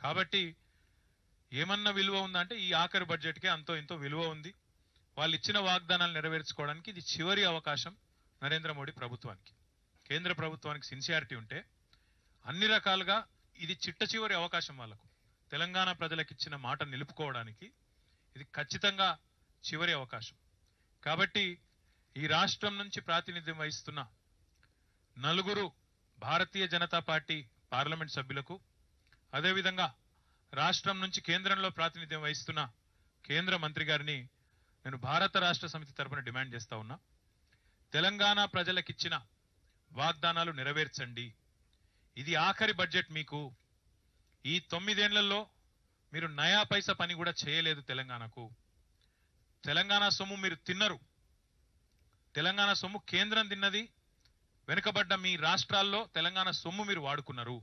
కాబట్టి ఏమన్నా విలువ ఉందంటే ఈ ఆఖరి బడ్జెట్కే అంతో ఇంతో విలువ ఉంది వాళ్ళు ఇచ్చిన వాగ్దానాలు నెరవేర్చుకోవడానికి ఇది చివరి అవకాశం నరేంద్ర మోడీ ప్రభుత్వానికి కేంద్ర ప్రభుత్వానికి సిన్సియారిటీ ఉంటే అన్ని రకాలుగా ఇది చిట్ట చివరి అవకాశం వాళ్ళకు తెలంగాణ ప్రజలకు ఇచ్చిన మాట నిలుపుకోవడానికి ఇది ఖచ్చితంగా చివరి అవకాశం కాబట్టి ఈ రాష్ట్రం నుంచి ప్రాతినిధ్యం వహిస్తున్న నలుగురు భారతీయ జనతా పార్టీ పార్లమెంట్ సభ్యులకు అదేవిధంగా రాష్ట్రం నుంచి కేంద్రంలో ప్రాతినిధ్యం వహిస్తున్న కేంద్ర మంత్రి గారిని నేను భారత రాష్ట్ర సమితి తరపున డిమాండ్ చేస్తా ఉన్నా తెలంగాణ ప్రజలకిచ్చిన వాగ్దానాలు నెరవేర్చండి ఇది ఆఖరి బడ్జెట్ మీకు ఈ తొమ్మిదేళ్లలో మీరు నయా పైసా పని కూడా చేయలేదు తెలంగాణకు తెలంగాణ సొమ్ము మీరు తిన్నరు తెలంగాణ సొమ్ము కేంద్రం తిన్నది వెనుకబడ్డ మీ రాష్ట్రాల్లో తెలంగాణ సొమ్ము మీరు వాడుకున్నారు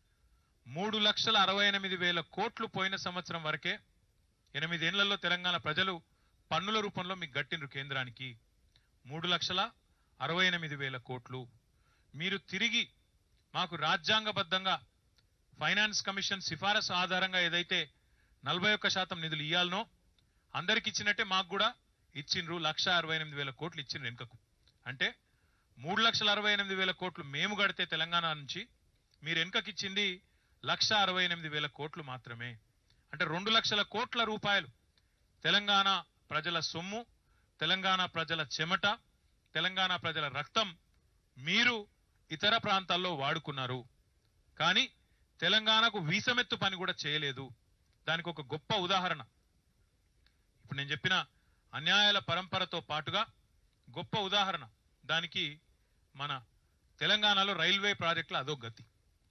మూడు లక్షల అరవై ఎనిమిది వేల కోట్లు పోయిన సంవత్సరం వరకే ఎనిమిదేళ్లలో తెలంగాణ ప్రజలు పన్నుల రూపంలో మీకు గట్టిండ్రు కేంద్రానికి మూడు లక్షల అరవై ఎనిమిది వేల కోట్లు మీరు తిరిగి మాకు రాజ్యాంగబద్ధంగా ఫైనాన్స్ కమిషన్ సిఫారసు ఆధారంగా ఏదైతే నలభై ఒక్క శాతం నిధులు ఇయ్యాలనో అందరికి ఇచ్చినట్టే మాకు కూడా ఇచ్చిండ్రు లక్ష అరవై ఎనిమిది వేల కోట్లు ఇచ్చిండ్రు వెనుకకు అంటే మూడు లక్షల అరవై ఎనిమిది వేల కోట్లు మేము కడితే తెలంగాణ నుంచి మీరు వెనుకకి ఇచ్చింది లక్ష అరవై ఎనిమిది వేల కోట్లు మాత్రమే అంటే రెండు లక్షల కోట్ల రూపాయలు తెలంగాణ ప్రజల సొమ్ము తెలంగాణ ప్రజల చెమట తెలంగాణ ప్రజల రక్తం మీరు ఇతర ప్రాంతాల్లో వాడుకున్నారు కానీ తెలంగాణకు వీసమెత్తు పని కూడా చేయలేదు దానికి ఒక గొప్ప ఉదాహరణ ఇప్పుడు నేను చెప్పిన అన్యాయాల పరంపరతో పాటుగా గొప్ప ఉదాహరణ దానికి మన తెలంగాణలో రైల్వే ప్రాజెక్టుల అదో గతి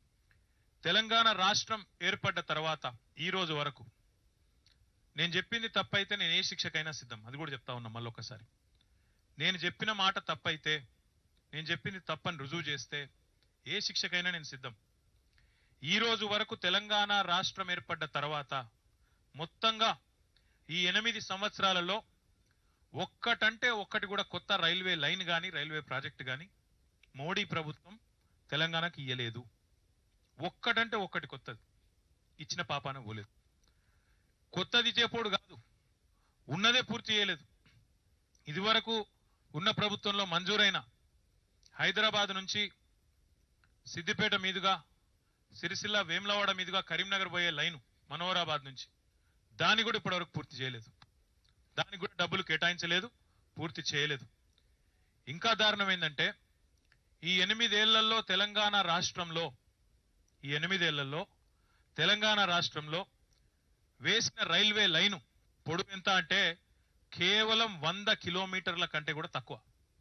తెలంగాణ రాష్ట్రం ఏర్పడ్డ తర్వాత ఈ రోజు వరకు నేను చెప్పింది తప్పైతే నేను ఏ శిక్షకైనా సిద్ధం అది కూడా చెప్తా ఉన్నా మళ్ళొకసారి నేను చెప్పిన మాట తప్పైతే నేను చెప్పింది తప్పని రుజువు చేస్తే ఏ శిక్షకైనా నేను సిద్ధం ఈ రోజు వరకు తెలంగాణ రాష్ట్రం ఏర్పడ్డ తర్వాత మొత్తంగా ఈ ఎనిమిది సంవత్సరాలలో ఒక్కటంటే ఒక్కటి కూడా కొత్త రైల్వే లైన్ కానీ రైల్వే ప్రాజెక్ట్ కానీ మోడీ ప్రభుత్వం తెలంగాణకి ఇయ్యలేదు ఒక్కటంటే ఒక్కటి కొత్తది ఇచ్చిన పాపాన పోలేదు కొత్తది చేపోడు కాదు ఉన్నదే పూర్తి చేయలేదు ఇదివరకు ఉన్న ప్రభుత్వంలో మంజూరైన హైదరాబాద్ నుంచి సిద్దిపేట మీదుగా సిరిసిల్ల వేములవాడ మీదుగా కరీంనగర్ పోయే లైను మనోహరాబాద్ నుంచి దాన్ని కూడా ఇప్పటివరకు పూర్తి చేయలేదు దానికి కూడా డబ్బులు కేటాయించలేదు పూర్తి చేయలేదు ఇంకా దారుణం ఏంటంటే ఈ ఎనిమిదేళ్లలో తెలంగాణ రాష్ట్రంలో ఈ ఎనిమిదేళ్లలో తెలంగాణ రాష్ట్రంలో వేసిన రైల్వే లైను పొడవు ఎంత అంటే కేవలం వంద కిలోమీటర్ల కంటే కూడా తక్కువ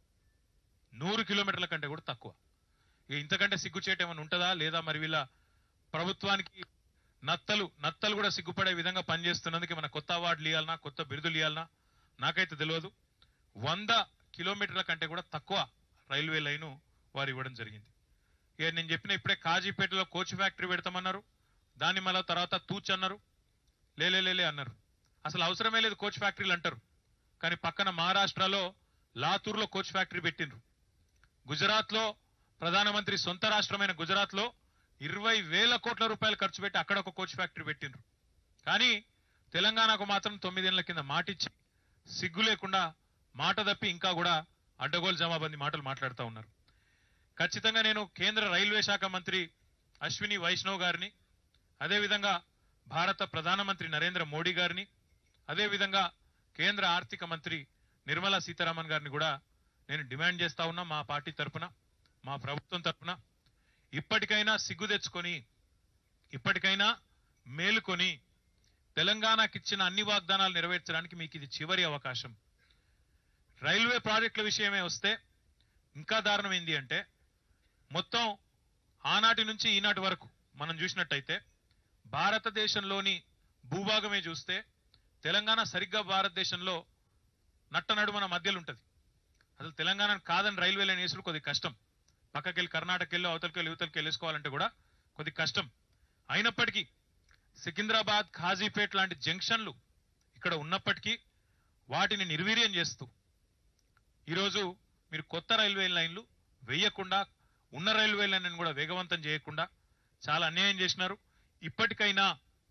నూరు కిలోమీటర్ల కంటే కూడా తక్కువ ఇక ఇంతకంటే సిగ్గుచేట ఏమైనా ఉంటుందా లేదా మరి వీళ్ళ ప్రభుత్వానికి నత్తలు నత్తలు కూడా సిగ్గుపడే విధంగా పనిచేస్తున్నందుకు మన కొత్త అవార్డులు ఇవ్వాలనా కొత్త బిరుదులు ఇవ్వాలనా నాకైతే తెలియదు వంద కిలోమీటర్ల కంటే కూడా తక్కువ రైల్వే లైను వారు ఇవ్వడం జరిగింది ఇక నేను చెప్పిన ఇప్పుడే కాజీపేటలో కోచ్ ఫ్యాక్టరీ పెడతామన్నారు దాన్ని మళ్ళా తర్వాత తూచ్ అన్నారు లేలే లేలే అన్నారు అసలు అవసరమే లేదు కోచ్ ఫ్యాక్టరీలు అంటారు కానీ పక్కన మహారాష్ట్రలో లాతూర్లో కోచ్ ఫ్యాక్టరీ పెట్టిండ్రు గుజరాత్ లో ప్రధానమంత్రి సొంత రాష్ట్రమైన గుజరాత్ లో ఇరవై వేల కోట్ల రూపాయలు ఖర్చు పెట్టి అక్కడ ఒక కోచ్ ఫ్యాక్టరీ పెట్టిండ్రు కానీ తెలంగాణకు మాత్రం తొమ్మిదేళ్ల కింద మాటిచ్చి సిగ్గు లేకుండా మాట తప్పి ఇంకా కూడా అడ్డగోలు జమాబంది మాటలు మాట్లాడుతూ ఉన్నారు ఖచ్చితంగా నేను కేంద్ర రైల్వే శాఖ మంత్రి అశ్విని వైష్ణవ్ గారిని అదేవిధంగా భారత ప్రధానమంత్రి నరేంద్ర మోడీ గారిని అదేవిధంగా కేంద్ర ఆర్థిక మంత్రి నిర్మలా సీతారామన్ గారిని కూడా నేను డిమాండ్ చేస్తా ఉన్నా మా పార్టీ తరపున మా ప్రభుత్వం తరపున ఇప్పటికైనా సిగ్గు తెచ్చుకొని ఇప్పటికైనా మేలుకొని తెలంగాణకిచ్చిన అన్ని వాగ్దానాలు నెరవేర్చడానికి మీకు ఇది చివరి అవకాశం రైల్వే ప్రాజెక్టుల విషయమే వస్తే ఇంకా దారుణం ఏంది అంటే మొత్తం ఆనాటి నుంచి ఈనాటి వరకు మనం చూసినట్టయితే భారతదేశంలోని భూభాగమే చూస్తే తెలంగాణ సరిగ్గా భారతదేశంలో నట్ట నడుమన మధ్యలో ఉంటుంది అసలు తెలంగాణ కాదని రైల్వే లైన్ వేసుడు కొద్ది కష్టం పక్కకెళ్ళి కర్ణాటక వెళ్ళి అవతలకెళ్ళి యువతలకి వెళ్ళేసుకోవాలంటే కూడా కొద్ది కష్టం అయినప్పటికీ సికింద్రాబాద్ ఖాజీపేట్ లాంటి జంక్షన్లు ఇక్కడ ఉన్నప్పటికీ వాటిని నిర్వీర్యం చేస్తూ ఈరోజు మీరు కొత్త రైల్వే లైన్లు వేయకుండా ఉన్న రైల్వే లైన్ కూడా వేగవంతం చేయకుండా చాలా అన్యాయం చేసినారు ఇప్పటికైనా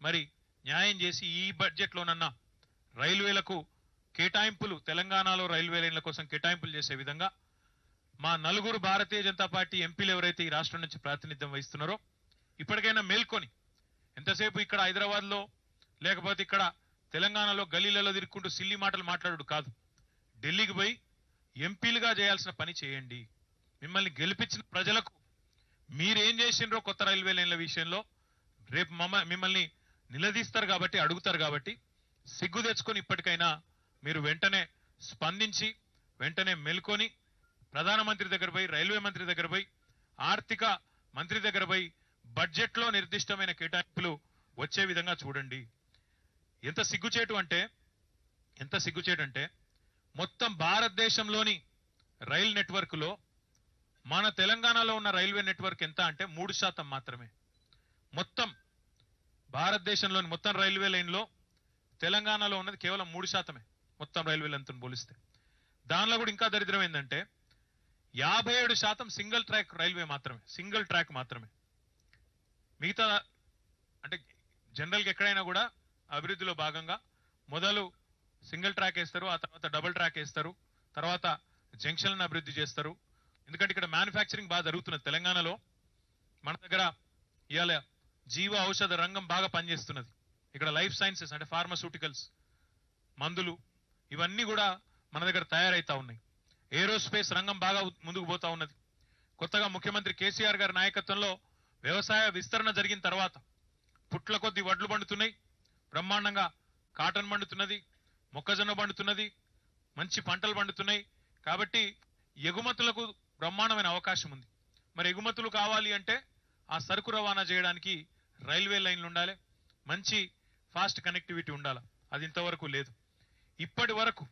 మరి న్యాయం చేసి ఈ బడ్జెట్లోనన్నా రైల్వేలకు కేటాయింపులు తెలంగాణలో రైల్వే లైన్ల కోసం కేటాయింపులు చేసే విధంగా మా నలుగురు భారతీయ జనతా పార్టీ ఎంపీలు ఎవరైతే ఈ రాష్ట్రం నుంచి ప్రాతినిధ్యం వహిస్తున్నారో ఇప్పటికైనా మేల్కొని ఎంతసేపు ఇక్కడ హైదరాబాద్ లో లేకపోతే ఇక్కడ తెలంగాణలో గలీలలో తిరుక్కుంటూ సిల్లి మాటలు మాట్లాడు కాదు ఢిల్లీకి పోయి ఎంపీలుగా చేయాల్సిన పని చేయండి మిమ్మల్ని గెలిపించిన ప్రజలకు మీరేం చేసిండ్రో కొత్త రైల్వే లైన్ల విషయంలో రేపు మమ్మ మిమ్మల్ని నిలదీస్తారు కాబట్టి అడుగుతారు కాబట్టి సిగ్గు తెచ్చుకొని ఇప్పటికైనా మీరు వెంటనే స్పందించి వెంటనే మెలుకొని ప్రధానమంత్రి దగ్గర పోయి రైల్వే మంత్రి దగ్గర పోయి ఆర్థిక మంత్రి దగ్గర పోయి బడ్జెట్ లో నిర్దిష్టమైన కేటాయింపులు వచ్చే విధంగా చూడండి ఎంత సిగ్గుచేటు అంటే ఎంత సిగ్గుచేటు అంటే మొత్తం భారతదేశంలోని రైల్ నెట్వర్క్ లో మన తెలంగాణలో ఉన్న రైల్వే నెట్వర్క్ ఎంత అంటే మూడు శాతం మాత్రమే మొత్తం భారతదేశంలోని మొత్తం రైల్వే లైన్ లో తెలంగాణలో ఉన్నది కేవలం మూడు శాతమే మొత్తం రైల్వే లెంత్ పోలిస్తే దానిలో కూడా ఇంకా దరిద్రం ఏంటంటే యాభై ఏడు శాతం సింగిల్ ట్రాక్ రైల్వే మాత్రమే సింగిల్ ట్రాక్ మాత్రమే మిగతా అంటే జనరల్ గా ఎక్కడైనా కూడా అభివృద్ధిలో భాగంగా మొదలు సింగిల్ ట్రాక్ వేస్తారు ఆ తర్వాత డబుల్ ట్రాక్ వేస్తారు తర్వాత జంక్షన్లను అభివృద్ధి చేస్తారు ఎందుకంటే ఇక్కడ మ్యానుఫ్యాక్చరింగ్ బాగా జరుగుతున్నది తెలంగాణలో మన దగ్గర ఇవాళ జీవ ఔషధ రంగం బాగా పనిచేస్తున్నది ఇక్కడ లైఫ్ సైన్సెస్ అంటే ఫార్మస్యూటికల్స్ మందులు ఇవన్నీ కూడా మన దగ్గర తయారైతా ఉన్నాయి ఏరోస్పేస్ రంగం బాగా ముందుకు పోతా ఉన్నది కొత్తగా ముఖ్యమంత్రి కేసీఆర్ గారి నాయకత్వంలో వ్యవసాయ విస్తరణ జరిగిన తర్వాత పుట్ల కొద్ది వడ్లు పండుతున్నాయి బ్రహ్మాండంగా కాటన్ పండుతున్నది మొక్కజొన్న పండుతున్నది మంచి పంటలు పండుతున్నాయి కాబట్టి ఎగుమతులకు బ్రహ్మాండమైన అవకాశం ఉంది మరి ఎగుమతులు కావాలి అంటే ఆ సరుకు రవాణా చేయడానికి రైల్వే లైన్లు ఉండాలి మంచి ఫాస్ట్ కనెక్టివిటీ ఉండాలి అది ఇంతవరకు లేదు ఇప్పటి వరకు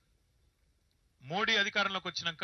మోడీ అధికారంలోకి వచ్చినాక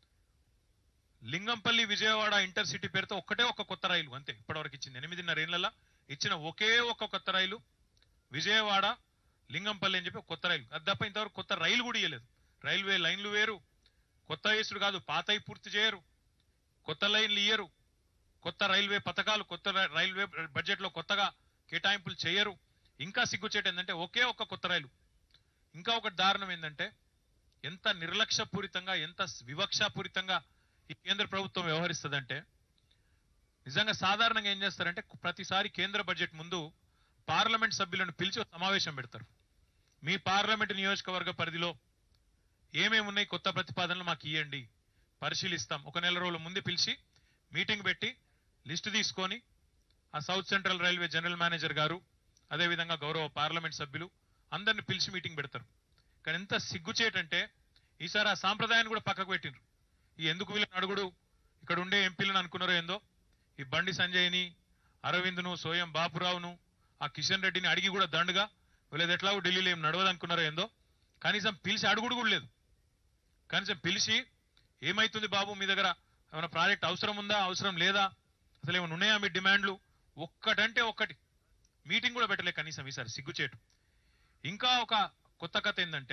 లింగంపల్లి విజయవాడ ఇంటర్సిటీ పేరుతో ఒక్కటే ఒక కొత్త రైలు అంతే ఇప్పటివరకు ఇచ్చింది ఎనిమిదిన్నర ఏళ్లలో ఇచ్చిన ఒకే ఒక కొత్త రైలు విజయవాడ లింగంపల్లి అని చెప్పి ఒక కొత్త రైలు అది తప్ప ఇంతవరకు కొత్త రైలు కూడా ఇయ్యలేదు రైల్వే లైన్లు వేరు కొత్త వేసుడు కాదు పాతవి పూర్తి చేయరు కొత్త లైన్లు ఇయ్యరు కొత్త రైల్వే పథకాలు కొత్త రై- రైల్వే బడ్జెట్ లో కొత్తగా కేటాయింపులు చేయరు ఇంకా సిగ్గుచేట ఏంటంటే ఒకే ఒక కొత్త రైలు ఇంకా ఒక దారుణం ఏంటంటే ఎంత నిర్లక్ష్యపూరితంగా ఎంత వివక్షాపూరితంగా ఈ కేంద్ర ప్రభుత్వం వ్యవహరిస్తుందంటే నిజంగా సాధారణంగా ఏం చేస్తారంటే ప్రతిసారి కేంద్ర బడ్జెట్ ముందు పార్లమెంట్ సభ్యులను పిలిచి ఒక సమావేశం పెడతారు మీ పార్లమెంట్ నియోజకవర్గ పరిధిలో ఏమేమి ఉన్నాయి కొత్త ప్రతిపాదనలు మాకు ఇవ్వండి పరిశీలిస్తాం ఒక నెల రోజుల ముందు పిలిచి మీటింగ్ పెట్టి లిస్టు తీసుకొని ఆ south central railway general manager గారు అదేవిధంగా గౌరవ పార్లమెంట్ సభ్యులు అందరిని పిలిచి మీటింగ్ పెడతారు కానీ ఎంత సిగ్గుచేటంటే ఈసారి ఆ సాంప్రదాయాన్ని కూడా పక్కకు పెట్టిండ్రు ఈ ఎందుకు వీళ్ళని అడుగుడు ఇక్కడ ఉండే ఎంపీలను అనుకున్నారో ఏందో ఈ బండి సంజయ్ని అరవింద్ను సోయం బాపురావును ఆ కిషన్ రెడ్డిని అడిగి కూడా దండుగా వీళ్ళది ఎట్లాగో ఢిల్లీలో ఏం నడవదు అనుకున్నారో ఏందో కనీసం పిలిచి అడుగుడు కూడా లేదు కనీసం పిలిచి ఏమైతుంది బాబు మీ దగ్గర ఏమైనా ప్రాజెక్ట్ అవసరం ఉందా అవసరం లేదా అసలు ఏమైనా ఉన్నాయా మీ డిమాండ్లు ఒక్కటంటే ఒక్కటి మీటింగ్ కూడా పెట్టలే కనీసం ఈసారి సిగ్గుచేటు ఇంకా ఒక కొత్త కథ ఏంటంటే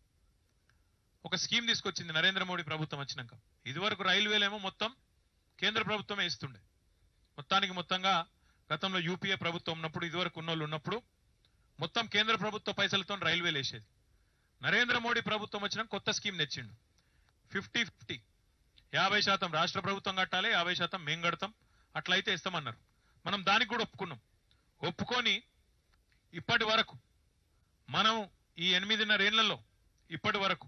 ఒక స్కీమ్ తీసుకొచ్చింది నరేంద్ర మోడీ ప్రభుత్వం వచ్చినాక ఇదివరకు రైల్వేలేమో మొత్తం కేంద్ర ప్రభుత్వమే ఇస్తుండే మొత్తానికి మొత్తంగా గతంలో యూపీఏ ప్రభుత్వం ఉన్నప్పుడు ఇదివరకు ఉన్నోళ్ళు ఉన్నప్పుడు మొత్తం కేంద్ర ప్రభుత్వ పైసలతో రైల్వేలు వేసేది నరేంద్ర మోడీ ప్రభుత్వం వచ్చిన కొత్త స్కీమ్ తెచ్చిండు ఫిఫ్టీ ఫిఫ్టీ యాభై శాతం రాష్ట్ర ప్రభుత్వం కట్టాలి యాభై శాతం మేం కడతాం అట్లయితే ఇస్తామన్నారు మనం దానికి కూడా ఒప్పుకున్నాం ఒప్పుకొని ఇప్పటి వరకు మనం ఈ ఎనిమిదిన్నర ఏళ్లలో ఇప్పటి వరకు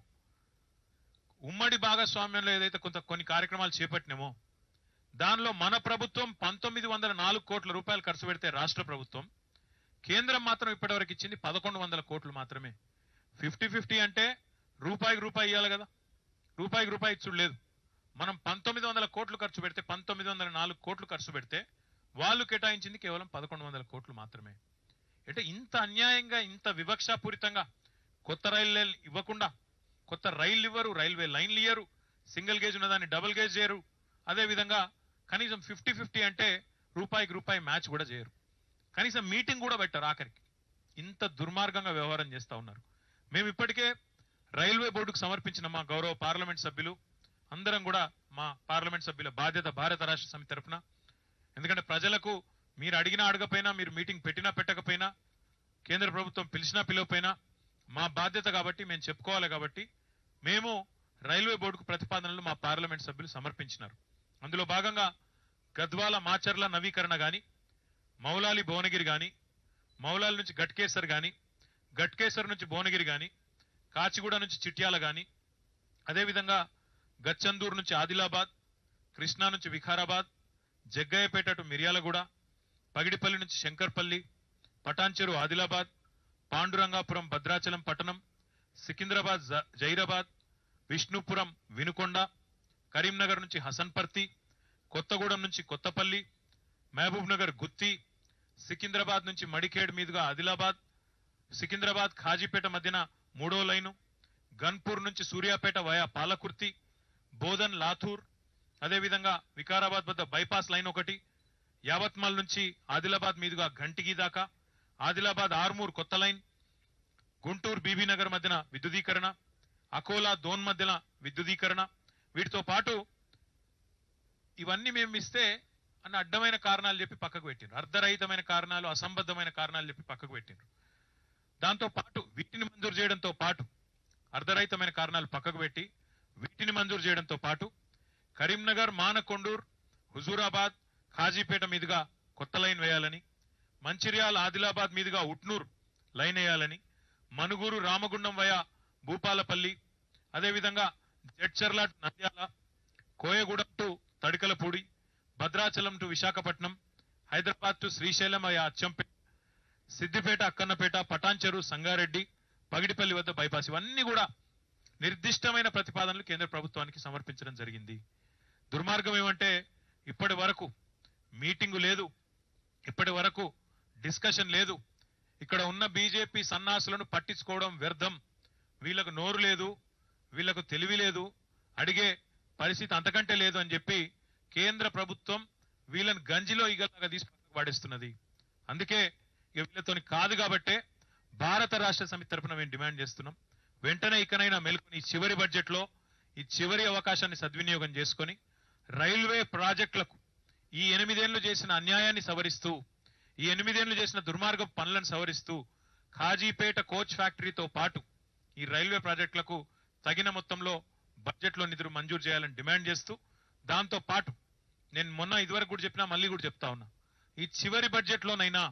ఉమ్మడి భాగస్వామ్యంలో ఏదైతే కొంత కొన్ని కార్యక్రమాలు చేపట్టినామో దానిలో మన ప్రభుత్వం పంతొమ్మిది వందల నాలుగు కోట్ల రూపాయలు ఖర్చు పెడితే రాష్ట్ర ప్రభుత్వం కేంద్రం మాత్రం ఇప్పటివరకు ఇచ్చింది పదకొండు వందల కోట్లు మాత్రమే ఫిఫ్టీ ఫిఫ్టీ అంటే రూపాయికి రూపాయి ఇవ్వాలి కదా రూపాయికి రూపాయి ఇచ్చుడు లేదు మనం పంతొమ్మిది వందల కోట్లు ఖర్చు పెడితే పంతొమ్మిది వందల నాలుగు కోట్లు ఖర్చు పెడితే వాళ్ళు కేటాయించింది కేవలం పదకొండు వందల కోట్లు మాత్రమే అంటే ఇంత అన్యాయంగా ఇంత వివక్షాపూరితంగా కొత్త రైలు ఇవ్వకుండా కొత్త రైళ్లు ఇవ్వరు రైల్వే లైన్లు ఇయ్యరు సింగిల్ గేజ్ ఉన్నదాన్ని డబుల్ గేజ్ చేయరు అదే విధంగా కనీసం ఫిఫ్టీ ఫిఫ్టీ అంటే రూపాయికి రూపాయి మ్యాచ్ కూడా చేయరు కనీసం మీటింగ్ కూడా పెట్టరు ఆఖరికి ఇంత దుర్మార్గంగా వ్యవహారం చేస్తా ఉన్నారు మేము ఇప్పటికే రైల్వే బోర్డుకు సమర్పించిన మా గౌరవ పార్లమెంట్ సభ్యులు అందరం కూడా మా పార్లమెంట్ సభ్యుల బాధ్యత భారత రాష్ట్ర సమితి తరఫున ఎందుకంటే ప్రజలకు మీరు అడిగినా అడగపోయినా మీరు మీటింగ్ పెట్టినా పెట్టకపోయినా కేంద్ర ప్రభుత్వం పిలిచినా పిలవపోయినా మా బాధ్యత కాబట్టి మేము చెప్పుకోవాలి కాబట్టి మేము రైల్వే బోర్డుకు ప్రతిపాదనలు మా పార్లమెంట్ సభ్యులు సమర్పించినారు అందులో భాగంగా గద్వాల మాచర్ల నవీకరణ గాని మౌలాలి భువనగిరి గాని మౌలాలి నుంచి గట్కేసర్ గాని గట్కేసర్ నుంచి భువనగిరి గాని కాచిగూడ నుంచి చిట్యాల గాని అదేవిధంగా గచ్చందూరు నుంచి ఆదిలాబాద్ కృష్ణా నుంచి వికారాబాద్ జగ్గయ్యపేట టు మిర్యాలగూడ పగిడిపల్లి నుంచి శంకర్పల్లి పటాన్చెరు ఆదిలాబాద్ పాండురంగాపురం భద్రాచలం పట్టణం సికింద్రాబాద్ జ- జైరాబాద్ విష్ణుపురం వినుకొండ కరీంనగర్ నుంచి హసన్పర్తి కొత్తగూడెం నుంచి కొత్తపల్లి మహబూబ్ నగర్ గుత్తి సికింద్రాబాద్ నుంచి మడికేడ్ మీదుగా ఆదిలాబాద్ సికింద్రాబాద్ ఖాజీపేట మధ్యన మూడో లైను గన్పూర్ నుంచి సూర్యాపేట వయా పాలకుర్తి బోధన్ లాథూర్ అదేవిధంగా వికారాబాద్ వద్ద బైపాస్ లైన్ ఒకటి యావత్మల్ నుంచి ఆదిలాబాద్ మీదుగా ఘంటిగి దాకా ఆదిలాబాద్ ఆర్మూర్ కొత్త లైన్ గుంటూరు బీబీ నగర్ మధ్యన విద్యుదీకరణ అకోలా దోన్ మధ్యన విద్యుదీకరణ వీటితో పాటు ఇవన్నీ మేము ఇస్తే అన్న అడ్డమైన కారణాలు చెప్పి పక్కకు పెట్టిండ్రు అర్ధరహితమైన కారణాలు అసంబద్ధమైన కారణాలు చెప్పి పక్కకు పెట్టిండ్రు దాంతో పాటు వీటిని మంజూరు చేయడంతో పాటు అర్ధరహితమైన కారణాలు పక్కకు పెట్టి వీటిని మంజూరు చేయడంతో పాటు కరీంనగర్ మానకొండూర్ హుజూరాబాద్ ఖాజీపేట మీదుగా కొత్త లైన్ వేయాలని మంచిర్యాల ఆదిలాబాద్ మీదుగా ఉట్నూర్ లైన్ వేయాలని మనుగూరు రామగుండం వయా భూపాలపల్లి అదేవిధంగా Jadcherla to Nandyal Koyagudem to Tadikalapudi Bhadrachalam to Visakhapatnam Hyderabad to Srisailam via Achampet Siddipet Akkannapet Patancheru Sangareddy Pagidipalli వద్ద బైపాస్ ఇవన్నీ కూడా నిర్దిష్టమైన ప్రతిపాదనలు కేంద్ర ప్రభుత్వానికి సమర్పించడం జరిగింది దుర్మార్గం ఏమంటే ఇప్పటి వరకు మీటింగు లేదు ఇప్పటి వరకు డిస్కషన్ లేదు ఇక్కడ ఉన్న బీజేపీ సన్నాసులను పట్టించుకోవడం వ్యర్థం వీళ్ళకు నోరు లేదు వీళ్ళకు తెలివి లేదు అడిగే పరిస్థితి అంతకంటే లేదు అని చెప్పి కేంద్ర ప్రభుత్వం వీళ్ళని గంజిలో ఈగలాగా తీసి పక్కకు పడేస్తున్నది అందుకే ఇక వీళ్ళతోని కాదు కాబట్టే భారత రాష్ట్ర సమితి తరపున మేము డిమాండ్ చేస్తున్నాం వెంటనే ఇకనైనా మెలుకుని ఈ చివరి బడ్జెట్ లో ఈ చివరి అవకాశాన్ని సద్వినియోగం చేసుకొని రైల్వే ప్రాజెక్టులకు ఈ ఎనిమిదేళ్లు చేసిన అన్యాయాన్ని సవరిస్తూ ఈ ఎనిమిదేళ్లు చేసిన దుర్మార్గ పనులను సవరిస్తూ ఖాజీపేట కోచ్ ఫ్యాక్టరీతో పాటు ఈ రైల్వే ప్రాజెక్టులకు తగిన మొత్తంలో బడ్జెట్ లో నిధులు మంజూరు చేయాలని డిమాండ్ చేస్తూ దాంతో పాటు నేను మొన్న ఇదివరకు కూడా చెప్పినా మళ్ళీ కూడా చెప్తా ఉన్నా ఈ చివరి బడ్జెట్ లోనైనా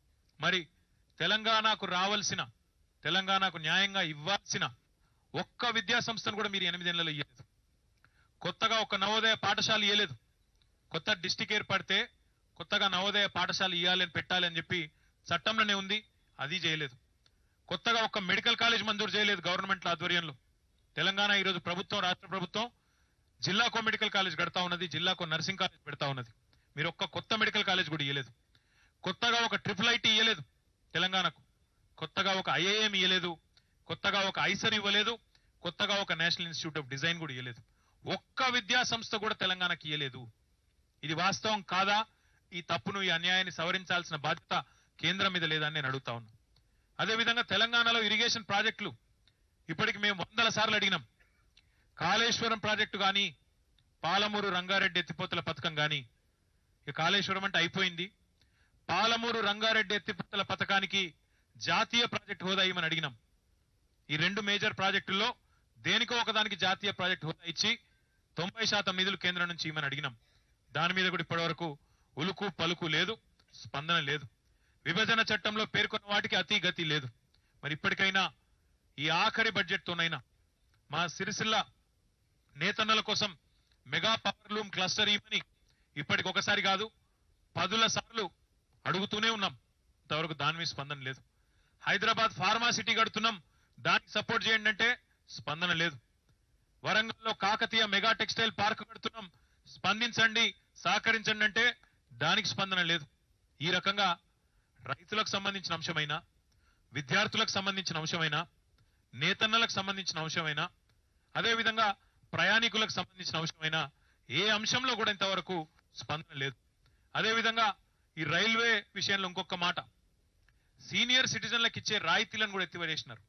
మరి తెలంగాణకు రావాల్సిన తెలంగాణకు న్యాయంగా ఇవ్వాల్సిన ఒక్క విద్యా సంస్థను కూడా మీరు ఎనిమిదేళ్లలో ఇవ్వలేదు కొత్తగా ఒక నవోదయ పాఠశాల ఇవ్వలేదు కొత్త డిస్టిక్ ఏర్పడితే కొత్తగా నవోదయ పాఠశాల ఇవ్వాలని పెట్టాలి అని చెప్పి చట్టంలోనే ఉంది అది చేయలేదు కొత్తగా ఒక మెడికల్ కాలేజ్ మంజూరు చేయలేదు గవర్నమెంట్ ఆధ్వర్యంలో తెలంగాణ ఈరోజు ప్రభుత్వం రాష్ట్ర ప్రభుత్వం జిల్లాకో మెడికల్ కాలేజ్ కడతా ఉన్నది జిల్లాకో నర్సింగ్ కాలేజ్ పెడతా ఉన్నది మీరు ఒక్క కొత్త మెడికల్ కాలేజ్ కూడా ఇవ్వలేదు కొత్తగా ఒక ట్రిపుల్ ఐటీ ఇవ్వలేదు తెలంగాణకు కొత్తగా ఒక ఐఏఎం ఇవ్వలేదు కొత్తగా ఒక ఐసర్ ఇవ్వలేదు కొత్తగా ఒక నేషనల్ ఇన్స్టిట్యూట్ ఆఫ్ డిజైన్ కూడా ఇవ్వలేదు ఒక్క విద్యా సంస్థ కూడా తెలంగాణకి ఇవ్వలేదు ఇది వాస్తవం కాదా ఈ తప్పును ఈ అన్యాయాన్ని సవరించాల్సిన బాధ్యత కేంద్రం మీద లేదా అని నేను అడుగుతా ఉన్నా అదేవిధంగా తెలంగాణలో ఇరిగేషన్ ప్రాజెక్టులు ఇప్పటికి మేము వందల సార్లు అడిగినాం కాళేశ్వరం ప్రాజెక్టు కానీ పాలమూరు రంగారెడ్డి ఎత్తిపోతల పథకం కానీ ఇక కాళేశ్వరం అంటే అయిపోయింది పాలమూరు రంగారెడ్డి ఎత్తిపోతల పథకానికి జాతీయ ప్రాజెక్ట్ హోదా ఇవ్వమని అడిగినాం ఈ రెండు మేజర్ ప్రాజెక్టుల్లో దేనికో ఒకదానికి జాతీయ ప్రాజెక్ట్ హోదా ఇచ్చి తొంభై శాతం నిధులు కేంద్రం నుంచి ఇవ్వమని అడిగినాం దాని మీద కూడా ఇప్పటివరకు ఉలుకు పలుకు లేదు స్పందన లేదు విభజన చట్టంలో పేర్కొన్న వాటికి అతి గతి లేదు మరి ఇప్పటికైనా ఈ ఆఖరి బడ్జెట్ తోనైనా మా సిరిసిల్ల నేతన్నల కోసం మెగా పవర్ లూమ్ క్లస్టర్ ఇవ్వని ఇప్పటికి ఒకసారి కాదు పదుల సార్లు అడుగుతూనే ఉన్నాం ఇంతవరకు దాని మీద స్పందన లేదు హైదరాబాద్ ఫార్మా సిటీ కడుతున్నాం దానికి సపోర్ట్ చేయండి అంటే స్పందన లేదు వరంగల్లో కాకతీయ మెగా టెక్స్టైల్ పార్క్ కడుతున్నాం స్పందించండి సహకరించండి అంటే దానికి స్పందన లేదు ఈ రకంగా రైతులకు సంబంధించిన అంశమైనా విద్యార్థులకు సంబంధించిన అంశమైనా నేతన్నలకు సంబంధించిన అంశమైనా అదేవిధంగా ప్రయాణికులకు సంబంధించిన అంశమైనా ఏ అంశంలో కూడా ఇంతవరకు స్పందన లేదు అదేవిధంగా ఈ రైల్వే విషయంలో ఇంకొక మాట సీనియర్ సిటిజన్లకు ఇచ్చే రాయితీలను కూడా ఎత్తివేసినారు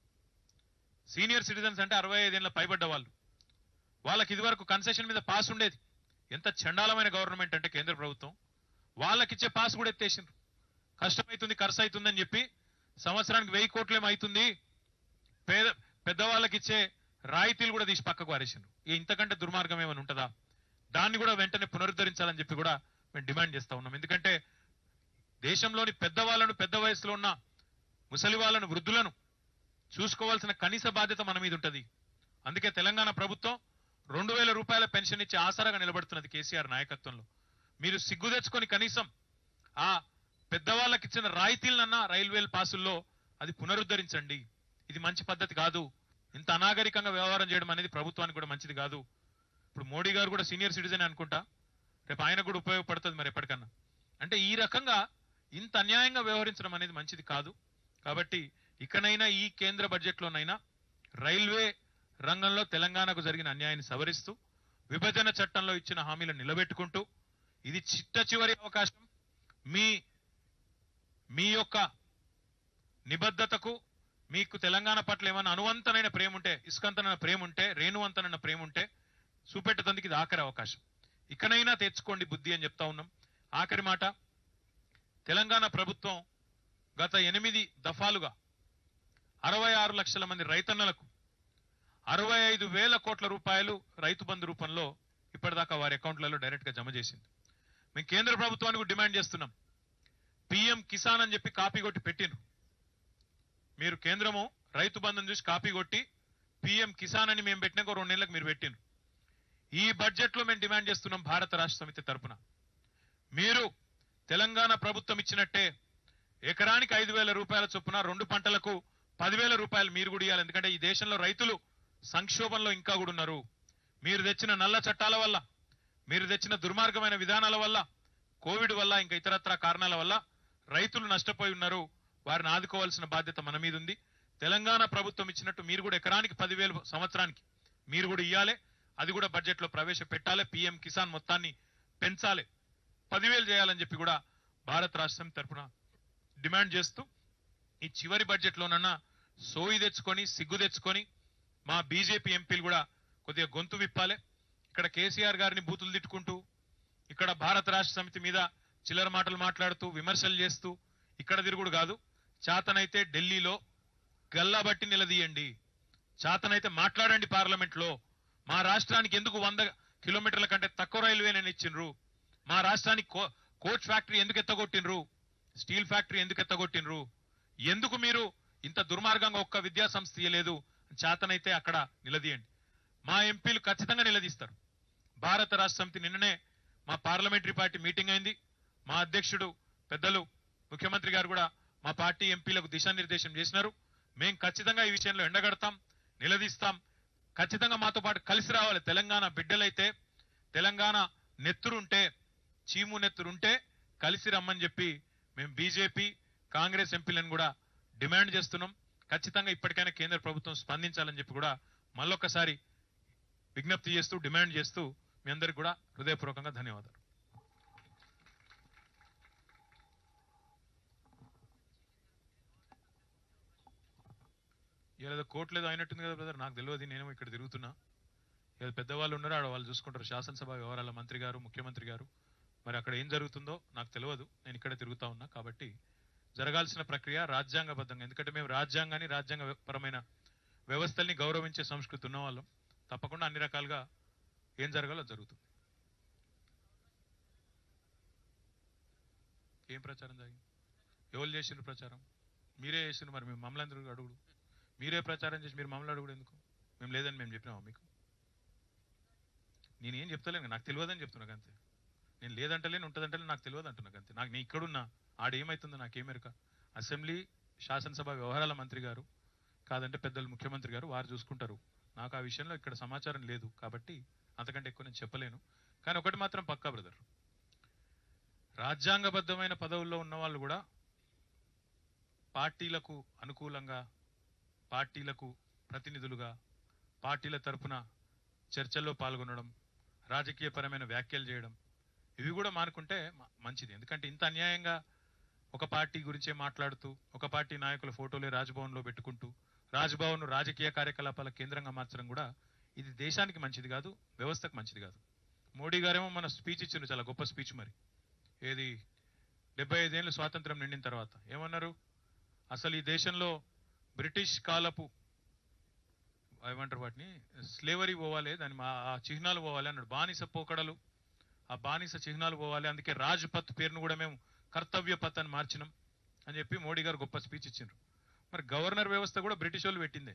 సీనియర్ సిటిజన్స్ అంటే అరవై ఐదేళ్ల పైబడ్డ వాళ్ళు వాళ్ళకి ఇదివరకు కన్సెషన్ మీద పాస్ ఉండేది ఎంత చండాలమైన గవర్నమెంట్ అంటే కేంద్ర ప్రభుత్వం వాళ్ళకిచ్చే పాస్ కూడా ఎత్తేసిండ్రు కష్టమైతుంది ఖర్చు అవుతుందని చెప్పి సంవత్సరానికి వెయ్యి కోట్లేమో అవుతుంది పేద పెద్దవాళ్ళకి ఇచ్చే రాయితీలు కూడా తీసి పక్కకు వారేసిండ్రు ఇక ఇంతకంటే దుర్మార్గం ఏమైనా ఉంటుందా దాన్ని కూడా వెంటనే పునరుద్ధరించాలని చెప్పి కూడా మేము డిమాండ్ చేస్తా ఉన్నాం ఎందుకంటే దేశంలోని పెద్దవాళ్ళను పెద్ద వయసులో ఉన్న ముసలి వాళ్ళను వృద్ధులను చూసుకోవాల్సిన కనీస బాధ్యత మన మీద ఉంటది అందుకే తెలంగాణ ప్రభుత్వం రెండు వేల రూపాయల పెన్షన్ ఇచ్చి ఆసరాగా నిలబడుతున్నది కేసీఆర్ నాయకత్వంలో మీరు సిగ్గు తెచ్చుకొని కనీసం ఆ పెద్దవాళ్ళకి ఇచ్చిన రాయితీలనన్నా రైల్వే పాసుల్లో అది పునరుద్ధరించండి ఇది మంచి పద్ధతి కాదు ఇంత అనాగరికంగా వ్యవహారం చేయడం అనేది ప్రభుత్వానికి కూడా మంచిది కాదు ఇప్పుడు మోడీ గారు కూడా సీనియర్ సిటిజన్ అనుకుంటా రేపు ఆయన కూడా ఉపయోగపడుతుంది మరి ఎప్పటికన్నా అంటే ఈ రకంగా ఇంత అన్యాయంగా వ్యవహరించడం అనేది మంచిది కాదు కాబట్టి ఇకనైనా ఈ కేంద్ర బడ్జెట్లోనైనా రైల్వే రంగంలో తెలంగాణకు జరిగిన అన్యాయాన్ని సవరిస్తూ విభజన చట్టంలో ఇచ్చిన హామీలను నిలబెట్టుకుంటూ ఇది చిట్ట చివరి అవకాశం మీ మీ యొక్క నిబద్ధతకు మీకు తెలంగాణ పట్ల ఏమైనా అనువంతనైన ప్రేమ ఉంటే ఇసుకంతనైన ప్రేమ ఉంటే రేణువంతనైన ప్రేమ ఉంటే చూపెట్టదందుకు ఇది ఆఖరి అవకాశం ఇకనైనా తెచ్చుకోండి బుద్ధి అని చెప్తా ఉన్నాం ఆఖరి మాట తెలంగాణ ప్రభుత్వం గత ఎనిమిది దఫాలుగా అరవై ఆరు లక్షల మంది రైతన్నలకు అరవై ఐదు వేల కోట్ల రూపాయలు రైతు బంధు రూపంలో ఇప్పటిదాకా వారి అకౌంట్లలో డైరెక్ట్ గా జమ చేసింది మేము కేంద్ర ప్రభుత్వానికి కూడా డిమాండ్ చేస్తున్నాం పిఎం కిసాన్ అని చెప్పి కాపీ కొట్టి పెట్టిండ్రు మీరు కేంద్రము రైతు బంధుని చూసి కాపీ కొట్టి పిఎం కిసాన్ అని మేము పెట్టినాక రెండు నెలలకు మీరు పెట్టిండ్రు ఈ బడ్జెట్ లో మేము డిమాండ్ చేస్తున్నాం భారత రాష్ట్ర సమితి తరపున మీరు తెలంగాణ ప్రభుత్వం ఇచ్చినట్టే ఎకరానికి ఐదు వేల రూపాయల చొప్పున రెండు పంటలకు పదివేల రూపాయలు మీరు కూడా ఇవ్వాలి ఎందుకంటే ఈ దేశంలో రైతులు సంక్షోభంలో ఇంకా కూడా ఉన్నారు మీరు తెచ్చిన నల్ల చట్టాల వల్ల మీరు తెచ్చిన దుర్మార్గమైన విధానాల వల్ల కోవిడ్ వల్ల ఇంకా ఇతరత్ర కారణాల వల్ల రైతులు నష్టపోయి ఉన్నారు వారిని ఆదుకోవాల్సిన బాధ్యత మన మీద ఉంది తెలంగాణ ప్రభుత్వం ఇచ్చినట్టు మీరు కూడా ఎకరానికి పదివేలు సంవత్సరానికి మీరు కూడా ఇవ్వాలి అది కూడా బడ్జెట్ లో ప్రవేశపెట్టాలి పిఎం కిసాన్ మొత్తాన్ని పెంచాలి పదివేలు చేయాలని చెప్పి కూడా భారత రాష్ట్రం తరపున డిమాండ్ చేస్తూ ఈ చివరి బడ్జెట్ లోనన్నా సోయి తెచ్చుకొని సిగ్గు తెచ్చుకొని మా బీజేపీ ఎంపీలు కూడా కొద్దిగా గొంతు విప్పాలి ఇక్కడ కేసీఆర్ గారిని బూతులు తిట్టుకుంటూ ఇక్కడ భారత రాష్ట్ర సమితి మీద చిల్లర మాటలు మాట్లాడుతూ విమర్శలు చేస్తూ ఇక్కడ తిరుగుడు కాదు చాతనైతే ఢిల్లీలో గల్లాబట్టి నిలదీయండి చాతనైతే మాట్లాడండి పార్లమెంట్ లో మా రాష్ట్రానికి ఎందుకు వంద కిలోమీటర్ల కంటే తక్కువ రైల్వే నేను ఇచ్చిండ్రు మా రాష్ట్రానికి కో- కోచ్ ఫ్యాక్టరీ ఎందుకు ఎత్తగొట్టిండ్రు స్టీల్ ఫ్యాక్టరీ ఎందుకు ఎత్తగొట్టిండ్రు ఎందుకు మీరు ఇంత దుర్మార్గంగా ఒక్క విద్యా సంస్థ ఇయ్యలేదు చేతనైతే అక్కడ నిలదీయండి మా ఎంపీలు ఖచ్చితంగా నిలదీస్తారు భారత రాష్ట్ర సమితి నిన్ననే మా పార్లమెంటరీ పార్టీ మీటింగ్ అయింది మా అధ్యక్షుడు పెద్దలు ముఖ్యమంత్రి గారు కూడా మా పార్టీ ఎంపీలకు దిశానిర్దేశం చేసినారు మేం ఖచ్చితంగా ఈ విషయంలో ఎండగడతాం నిలదీస్తాం ఖచ్చితంగా మాతో పాటు కలిసి రావాలి తెలంగాణ బిడ్డలైతే తెలంగాణ నెత్తురుంటే చీము నెత్తురుంటే కలిసి రమ్మని చెప్పి మేము బీజేపీ కాంగ్రెస్ ఎంపీలను కూడా డిమాండ్ చేస్తున్నాం ఖచ్చితంగా ఇప్పటికైనా కేంద్ర ప్రభుత్వం స్పందించాలని చెప్పి కూడా మళ్ళొక్కసారి విజ్ఞప్తి చేస్తూ డిమాండ్ చేస్తూ మీ అందరికి కూడా హృదయపూర్వకంగా ధన్యవాదాలు ఇలా కోర్టు లేదో అయినట్టుంది కదా బ్రదర్ నాకు తెలియదు నేను ఇక్కడ తిరుగుతున్నా ఏదో పెద్దవాళ్ళు ఉన్నారో ఆడ వాళ్ళు చూసుకుంటారు శాసనసభ వ్యవహారాల మంత్రి గారు ముఖ్యమంత్రి గారు మరి అక్కడ ఏం జరుగుతుందో నాకు తెలియదు నేను ఇక్కడే తిరుగుతా ఉన్నా కాబట్టి జరగాల్సిన ప్రక్రియ రాజ్యాంగబద్ధంగా ఎందుకంటే మేము రాజ్యాంగాన్ని రాజ్యాంగ పరమైన వ్యవస్థల్ని గౌరవించే సంస్కృతి ఉన్న వాళ్ళం తప్పకుండా అన్ని రకాలుగా ఏం జరగాలో అది జరుగుతుంది ఏం ప్రచారం జరిగింది ఎవరు చేసిండ్రు ప్రచారం మీరే చేసిండ్రు మరి మేము మమ్మల్ని అందరూ అడుగుడు మీరే ప్రచారం చేసి మీరు మమ్మల్ని అడుగుడు ఎందుకు మేము లేదని మేము చెప్పినామా మీకు నేనేం చెప్తలేను నాకు తెలియదని చెప్తున్నా అంతే నేను లేదంటలేను ఉంటుందంటలే నాకు తెలియదు అంటున్నా అంతే నాకు నేను ఇక్కడున్నా ఆడేమైతుందో నాకేమెరక అసెంబ్లీ శాసనసభ వ్యవహారాల మంత్రి గారు కాదంటే పెద్దలు ముఖ్యమంత్రి గారు వారు చూసుకుంటారు నాకు ఆ విషయంలో ఇక్కడ సమాచారం లేదు కాబట్టి అంతకంటే ఎక్కువ నేను చెప్పలేను కానీ ఒకటి మాత్రం పక్కా బ్రదర్ రాజ్యాంగబద్ధమైన పదవుల్లో ఉన్న వాళ్ళు కూడా పార్టీలకు అనుకూలంగా పార్టీలకు ప్రతినిధులుగా పార్టీల తరపున చర్చల్లో పాల్గొనడం రాజకీయపరమైన వ్యాఖ్యలు చేయడం ఇవి కూడా మానుకుంటే మ- మంచిది ఎందుకంటే ఇంత అన్యాయంగా ఒక పార్టీ గురించే మాట్లాడుతూ ఒక పార్టీ నాయకుల ఫోటోలే రాజ్భవన్లో పెట్టుకుంటూ రాజ్భవన్ రాజకీయ కార్యకలాపాల కేంద్రంగా మార్చడం కూడా ఇది దేశానికి మంచిది కాదు వ్యవస్థకు మంచిది కాదు మోడీ గారేమో మన స్పీచ్ ఇచ్చిండ్రు చాలా గొప్ప స్పీచ్ మరి ఏది డెబ్బై ఐదేళ్ళు స్వాతంత్రం నిండిన తర్వాత ఏమన్నారు అసలు ఈ దేశంలో బ్రిటిష్ కాలపు ఏమంటారు వాటిని స్లేవరీ పోవాలి దాని మా- ఆ చిహ్నాలు పోవాలి అన్నాడు బానిస పోకడలు ఆ బానిస చిహ్నాలు పోవాలి అందుకే రాజ్ పత్ పేరును కూడా మేము కర్తవ్య పత్ అని మార్చినాం అని చెప్పి మోడీ గారు గొప్ప స్పీచ్ ఇచ్చిండ్రు మరి గవర్నర్ వ్యవస్థ కూడా బ్రిటిష్ వాళ్ళు పెట్టిందే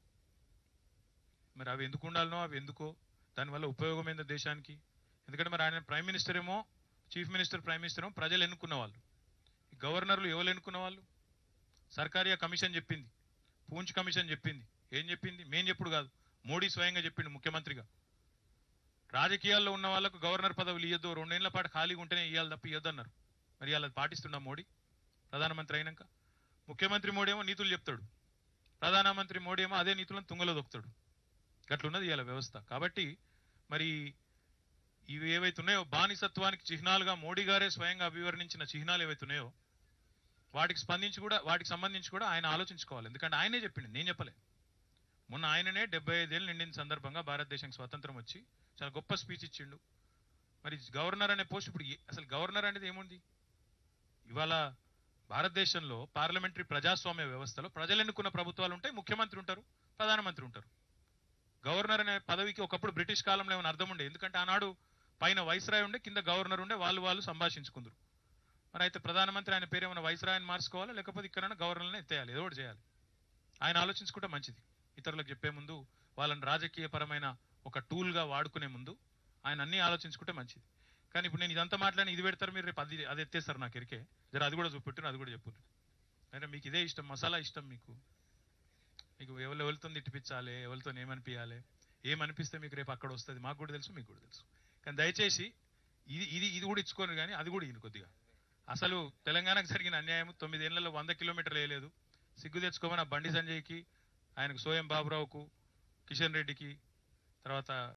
మరి అవి ఎందుకు ఉండాలనో అవి ఎందుకో దానివల్ల ఉపయోగం ఏందో దేశానికి ఎందుకంటే మరి ఆయన ప్రైమ్ మినిస్టర్ ఏమో చీఫ్ మినిస్టర్ ప్రైమ్ మినిస్టర్ ఏమో ప్రజలు ఎన్నుకున్న వాళ్ళు ఈ గవర్నర్లు ఎవరు ఎన్నుకున్న వాళ్ళు సర్కారియా కమిషన్ చెప్పింది పూంచ్ కమిషన్ చెప్పింది ఏం చెప్పింది మేం చెప్పుడు కాదు మోడీ స్వయంగా చెప్పిండు ముఖ్యమంత్రిగా రాజకీయాల్లో ఉన్న వాళ్ళకు గవర్నర్ పదవులు ఇవ్వద్దు రెండేళ్ల పాటు ఖాళీగా ఉంటేనే ఇవ్వాలి తప్ప ఇవ్వద్దన్నారు మరి అలా పాటిస్తున్నా మోడీ ప్రధానమంత్రి అయినాక ముఖ్యమంత్రి మోడీ ఏమో నీతులు చెప్తాడు ప్రధానమంత్రి మోడీ ఏమో అదే నీతులను తుంగలో దొక్కుతాడు గట్లున్నది ఇవాళ వ్యవస్థ కాబట్టి మరి ఇవి ఏవైతే ఉన్నాయో బానిసత్వానికి చిహ్నాలుగా మోడీ గారే స్వయంగా అభివర్ణించిన చిహ్నాలు ఏవైతే ఉన్నాయో వాటికి స్పందించి కూడా వాటికి సంబంధించి కూడా ఆయన ఆలోచించుకోవాలి ఎందుకంటే ఆయనే చెప్పిండు నేను చెప్పలే మొన్న ఆయననే డెబ్బై ఐదేళ్ళు నిండిన సందర్భంగా భారతదేశానికి స్వాతంత్రం వచ్చి చాలా గొప్ప స్పీచ్ ఇచ్చిండు మరి గవర్నర్ అనే పోస్ట్ ఇప్పుడు ఏ- అసలు గవర్నర్ అనేది ఏముంది ఇవాళ భారతదేశంలో పార్లమెంటరీ ప్రజాస్వామ్య వ్యవస్థలో ప్రజలు ఎన్నుకున్న ప్రభుత్వాలు ఉంటాయి ముఖ్యమంత్రి ఉంటారు ప్రధానమంత్రి ఉంటారు గవర్నర్ అనే పదవికి ఒకప్పుడు బ్రిటిష్ కాలంలో ఏమైనా అర్థం ఉండే ఎందుకంటే ఆనాడు పైన వైస్రాయ్ ఉండే కింద గవర్నర్ ఉండే వాళ్ళు వాళ్ళు సంభాషించుకుందరు మరి అయితే ప్రధానమంత్రి ఆయన పేరు ఏమైనా వైస్రాయ్ మార్చుకోవాలా లేకపోతే ఇక్కడ గవర్నర్ని ఎత్తేయాలి ఏదో ఒకటి చేయాలి ఆయన ఆలోచించుకుంటే మంచిది ఇతరులకు చెప్పే ముందు వాళ్ళని రాజకీయపరమైన ఒక టూల్ గా వాడుకునే ముందు ఆయన అన్ని ఆలోచించుకుంటే మంచిది కానీ ఇప్పుడు నేను ఇదంతా మాట్లాడి ఇది పెడతారు మీరు రేపు అది అది ఎత్తేస్తారు నాకు ఎరికే జర అది కూడా చూపెట్టు అది కూడా చెప్పు అంటే మీకు ఇదే ఇష్టం మసాలా ఇష్టం మీకు మీకు ఎవరు ఎవరితో తిట్టిపించాలి ఎవరితో ఏమనిపించాలి ఏమనిపిస్తే మీకు రేపు అక్కడ వస్తుంది మాకు కూడా తెలుసు మీకు కూడా తెలుసు కానీ దయచేసి ఇది ఇది ఇది కూడా ఇచ్చుకోను కానీ అది కూడా ఈయన కొద్దిగా అసలు తెలంగాణకు జరిగిన అన్యాయం తొమ్మిదేళ్లలో వంద కిలోమీటర్లు వేయలేదు సిగ్గు తెచ్చుకోమని ఆ బండి సంజయ్కి ఆయనకు సోయం బాబురావుకు కిషన్ రెడ్డికి తర్వాత